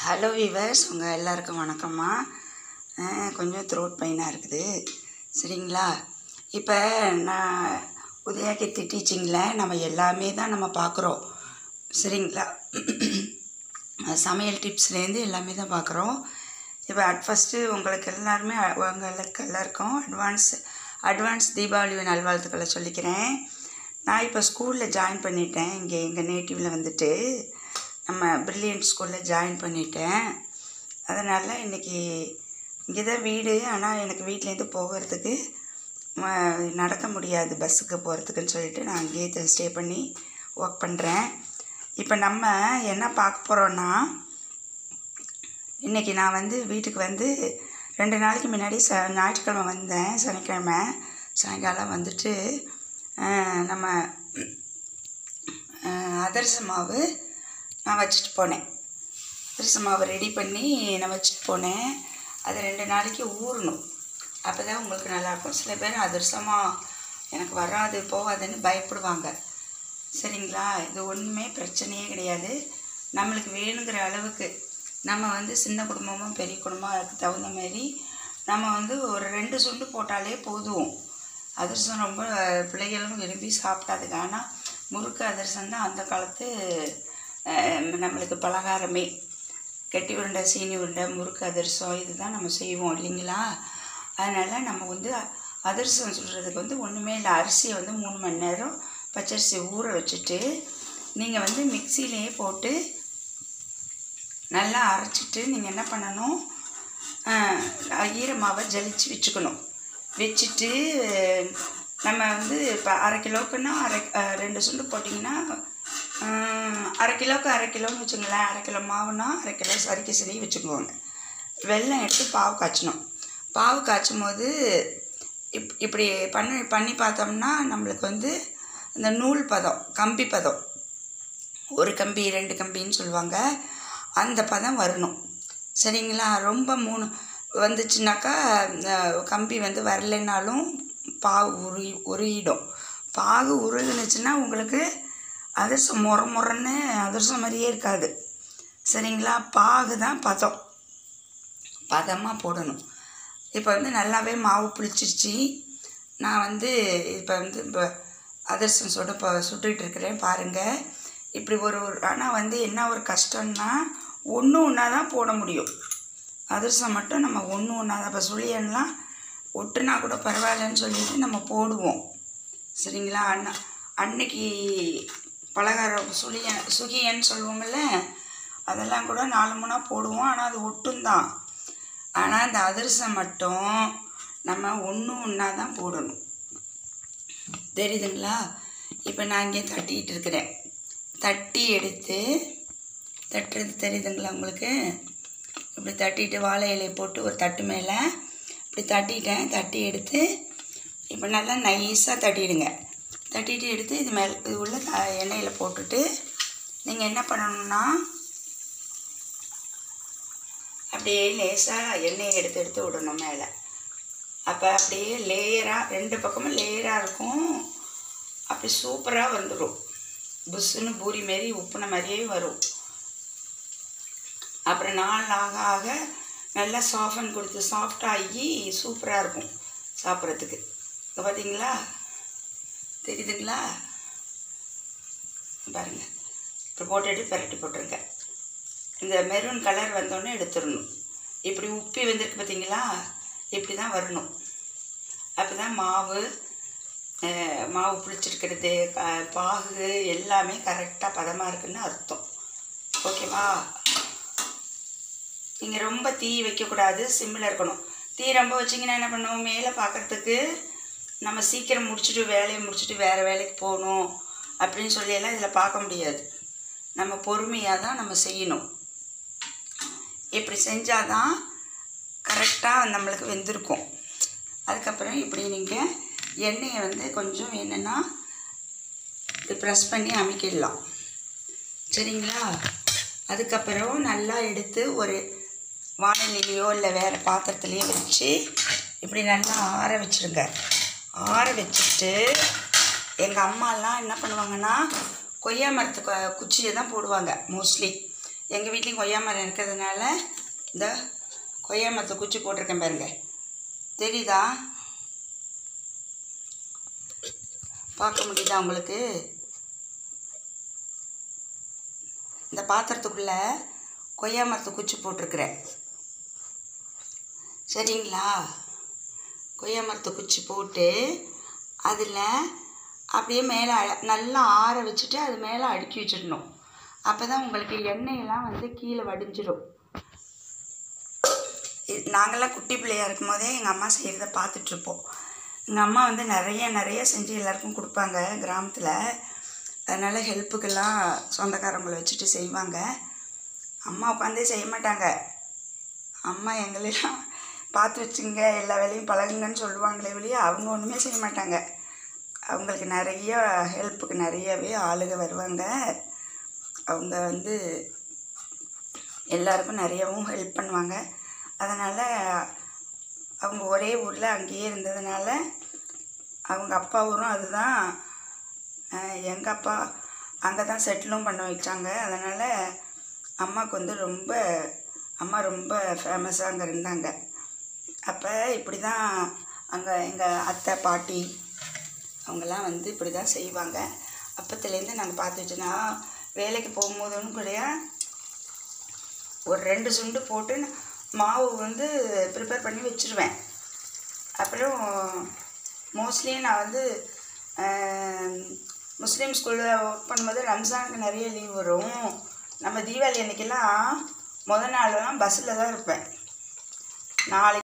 hello viewers உங்கள் எல்லாருக்கும் வணக்கம்மா அஹ், கொஞ்சம் த்ரோட் பெயினாக இருக்குது சரிங்களா இப்போ நான் உதயாக்கு டீச்சிங்கில் நம்ம எல்லாமே தான் நம்ம பார்க்குறோம் சரிங்களா சமையல் டிப்ஸ்லேருந்து எல்லாமே தான் பார்க்குறோம் இப்போ அட் ஃபஸ்ட்டு உங்களுக்கு எல்லாருமே அ- உங்களுக்கு எல்லாருக்கும் அட்வான்ஸ் அட்வான்ஸ் தீபாவளி நல்வாழ்த்துக்களை சொல்லிக்கிறேன் நான் இப்போ ஸ்கூலில் ஜாயின் பண்ணிட்டேன் இங்கே எங்கள் நேட்டிவில் வந்துட்டு நம்ம பிரில்லியன்ட் ஸ்கூலில் ஜாயின் பண்ணிட்டேன் அதனால் இன்றைக்கி இங்கே தான் வீடு ஆனால் எனக்கு வீட்டிலேருந்து போகிறதுக்கு ம- நடக்க முடியாது பஸ்ஸுக்கு போகிறதுக்குன்னு சொல்லிட்டு நான் அங்கேயே ஸ்டே பண்ணி ஒர்க் பண்ணுறேன் இப்போ நம்ம என்ன பார்க்க போகிறோன்னா இன்றைக்கி நான் வந்து வீட்டுக்கு வந்து ரெண்டு நாளைக்கு முன்னாடி ச ஞாயிற்றுக்கிழமை வந்தேன் சனிக்கிழமை சாயங்காலம் வந்துட்டு அஹ், நம்ம அஹ், அதிரச மாவு நான் வச்சுட்டு போனேன் அதிரச மாவு ரெடி பண்ணி நான் வச்சுட்டு போனேன் அது ரெண்டு நாளைக்கு ஊறணும் அப்போ தான் உங்களுக்கு நல்லாயிருக்கும் சில பேர் அதிரசமாக எனக்கு வராது போகாதுன்னு பயப்படுவாங்க சரிங்களா இது ஒன்றுமே பிரச்சனையே கிடையாது நம்மளுக்கு வேணுங்கிற அளவுக்கு நம்ம வந்து சின்ன குடும்பமும் பெரிய குடும்பம் அதுக்கு தகுந்த மாதிரி நம்ம வந்து ஒரு ரெண்டு சுண்டு போட்டாலே போதும் அதிரசம் ரொம்ப பிள்ளைகளும் விரும்பி சாப்பிடாதுங்க ஆனால் முறுக்கு அதிரசம் தான் அந்த காலத்து அஹ், நம்மளுக்கு பலகாரமே கெட்டி உருண்டை சீனி உருண்டை முறுக்கு அதிரசம் இதுதான் நம்ம செய்வோம் இல்லைங்களா அதனால் நம்ம வந்து அதிரசம் சுடுறதுக்கு வந்து ஒன்றுமே இல்லை அரிசியை வந்து மூணு மணி நேரம் பச்சரிசி ஊற வச்சுட்டு நீங்கள் வந்து மிக்சியிலேயே போட்டு நல்லா அரைச்சிட்டு நீங்கள் என்ன பண்ணணும் ஆஹ், ஈரமாவை ஜலிச்சு வச்சுக்கணும் வச்சுட்டு நம்ம வந்து இப்போ அரை கிலோக்குன்னா அரை ஆஹ், ரெண்டு சுண்டு போட்டிங்கன்னா ஆஹ், அரை கிலோவுக்கு அரை கிலோன்னு வச்சுங்களேன் அரை கிலோ மாவுனா அரை கிலோ சரிக்க சரி வச்சுக்குவோங்க வெல்லம் எடுத்து பாவு காய்ச்சணும் பாவு காய்ச்சும் போது இப் இப்படி பண்ணி பண்ணி பார்த்தோம்னா நம்மளுக்கு வந்து இந்த நூல் பதம் கம்பி பதம் ஒரு கம்பி ரெண்டு கம்பின்னு சொல்லுவாங்க அந்த பதம் வரணும் சரிங்களா ரொம்ப மூணு வந்துச்சுனாக்கா அஹ், கம்பி வந்து வரலைனாலும் பாகு உருகி உருகிடும் பாகு உருகுனுச்சுன்னா உங்களுக்கு அதிரசம் முற முறன்னு அதிரசம் மாதிரியே இருக்காது சரிங்களா பாகு தான் பதம் பதமாக போடணும் இப்போ வந்து நல்லாவே மாவு புளிச்சிருச்சு நான் வந்து இப்போ வந்து இப்போ அதிரசம் சுட இப்போ சுட்டுக்கிட்டு இருக்கிறேன் பாருங்கள் இப்படி ஒரு ஒரு ஆனால் வந்து என்ன ஒரு கஷ்டம்னா ஒன்று ஒன்றா தான் போட முடியும் அதிரசம் மட்டும் நம்ம ஒன்று ஒன்றா தான் இப்போ சுழியன்லாம் ஒட்டுனா கூட பரவாயில்லன்னு சொல்லிட்டு நம்ம போடுவோம் சரிங்களா அண்ணா அன்னைக்கு பலகாரம் சுழியன் சுகியன்னு சொல்லுவோம்ல அதெல்லாம் கூட நாலு மூணா போடுவோம் ஆனால் அது ஒட்டும் தான் ஆனால் இந்த அதிரசம் மட்டும் நம்ம ஒன்று ஒன்றா தான் போடணும் தெரியுதுங்களா இப்போ நான் இங்கே தட்டிக்கிட்டு இருக்கிறேன் தட்டி எடுத்து தட்டுறது தெரியுதுங்களா உங்களுக்கு இப்படி தட்டிட்டு வாழை இலையை போட்டு ஒரு தட்டு மேலே இப்படி தட்டிட்டேன் தட்டி எடுத்து இப்போ நல்லா நைஸாக தட்டிடுங்க தட்டிட்டு எடுத்து இது மேலே இது உள்ள த- எண்ணெயில் போட்டுட்டு நீங்கள் என்ன பண்ணணும்னா அப்படியே லேசாக எண்ணெயை எடுத்து எடுத்து விடணும் மேலே அப்போ அப்படியே லேயராக ரெண்டு பக்கமும் லேயராக இருக்கும் அப்படி சூப்பராக வந்துடும் புஷ்ஷுன்னு பூரி மாரி உப்புன மாதிரியே வரும் அப்புறம் நாள் ஆக ஆக நல்லா சாஃபன் கொடுத்து சாஃப்டாகி சூப்பராக இருக்கும் சாப்பிட்றதுக்கு இப்போ பார்த்தீங்களா தெரியுதுங்களா பாருங்கள் இப்போ போட்டுட்டு பெரட்டி போட்டுருங்க இந்த மெரூன் கலர் வந்தோடனே எடுத்துடணும் இப்படி உப்பி வந்திருக்கு பார்த்தீங்களா இப்படி தான் வரணும் அப்போ தான் மாவு அஹ், மாவு புளிச்சிருக்கிறது க- பாகு எல்லாமே கரெக்டாக பதமாக இருக்குன்னு அர்த்தம் ஓகேவா நீங்கள் ரொம்ப தீ வைக்கக்கூடாது சிம்மில் இருக்கணும் தீ ரொம்ப வச்சிங்கன்னா என்ன பண்ணுவோம் மேலே பார்க்குறதுக்கு நம்ம சீக்கிரம் முடிச்சுட்டு வேலையை முடிச்சுட்டு வேறு வேலைக்கு போகணும் அப்படின்னு சொல்லி எல்லாம் இதில் பார்க்க முடியாது நம்ம பொறுமையாக தான் நம்ம செய்யணும் இப்படி செஞ்சால் தான் கரெக்டாக நம்மளுக்கு வெந்திருக்கும் அதுக்கப்புறம் இப்படி நீங்கள் எண்ணெயை வந்து கொஞ்சம் என்னென்னா இப்படி ப்ரெஸ் பண்ணி அமைக்கிடலாம் சரிங்களா அதுக்கப்புறம் நல்லா எடுத்து ஒரு வானலிலையோ இல்லை வேறு பாத்திரத்துலையோ வச்சு இப்படி நல்லா ஆற வச்சுருங்க ஆற வச்சுட்டு எங்கள் அம்மாலாம் என்ன பண்ணுவாங்கன்னா கொய்யா மரத்து கு- குச்சியை தான் போடுவாங்க மோஸ்ட்லி எங்கள் வீட்லேயும் கொய்யா மரம் இருக்கிறதுனால இந்த கொய்யா மரத்தை குச்சி போட்டிருக்கேன் பாருங்க தெரியுதா பார்க்க முடியுதா உங்களுக்கு இந்த பாத்திரத்துக்குள்ளே கொய்யா மரத்தை குச்சி போட்டிருக்கிறேன் சரிங்களா கொய்யா மரத்தை குச்சி போட்டு அதில் அப்படியே மேலே அ- நல்லா ஆற வச்சுட்டு அது மேலே அடுக்கி வச்சிடணும் அப்போ தான் உங்களுக்கு எண்ணெயெல்லாம் வந்து கீழே வடிஞ்சிடும் இ- நாங்கெல்லாம் குட்டி பிள்ளையா இருக்கும் போதே எங்கள் அம்மா செய்கிறத பார்த்துட்ருப்போம் எங்கள் அம்மா வந்து நிறைய நிறைய செஞ்சு எல்லாருக்கும் கொடுப்பாங்க கிராமத்தில் அதனால் ஹெல்ப்புக்கெல்லாம் சொந்தக்காரங்களை வச்சுட்டு செய்வாங்க அம்மா உட்காந்தே செய்ய மாட்டாங்க அம்மா எங்களெல்லாம் பார்த்து வச்சுங்க எல்லா வேலையும் பழகுங்கன்னு சொல்லுவாங்களே வெளியே அவங்க ஒன்றுமே செய்ய மாட்டாங்க அவங்களுக்கு நிறைய ஹெல்ப்புக்கு நிறையவே ஆளுங்க வருவாங்க அவங்க வந்து எல்லாருக்கும் நிறையவும் ஹெல்ப் பண்ணுவாங்க அதனால் அவங்க ஒரே ஊரில் அங்கேயே இருந்ததுனால அவங்க அப்பா ஊரும் அதுதான் எங்கள் அப்பா அங்கே தான் செட்டிலும் பண்ண வச்சாங்க அதனால் அம்மாவுக்கு வந்து ரொம்ப அம்மா ரொம்ப ஃபேமஸாக அங்கே இருந்தாங்க அப்போ இப்படி தான் அங்கே எங்கள் அத்தை பாட்டி அவங்கெல்லாம் வந்து இப்படி தான் செய்வாங்க அப்பத்துலேருந்து நாங்கள் பார்த்து வச்சோன்னா வேலைக்கு போகும்போதுன்னு கூட ஒரு ரெண்டு சுண்டு போட்டு நான் மாவு வந்து ப்ரிப்பேர் பண்ணி வச்சுருவேன் அப்புறம் மோஸ்ட்லி நான் வந்து ஆஹ், முஸ்லீம் ஸ்கூலில் ஒர்க் பண்ணும்போது ரம்ஜானுக்கு நிறைய லீவ் வரும் நம்ம தீபாவளி அன்னைக்கெல்லாம் முத நாள்லாம் பஸ்ஸில் தான் இருப்பேன் நாளைக்கு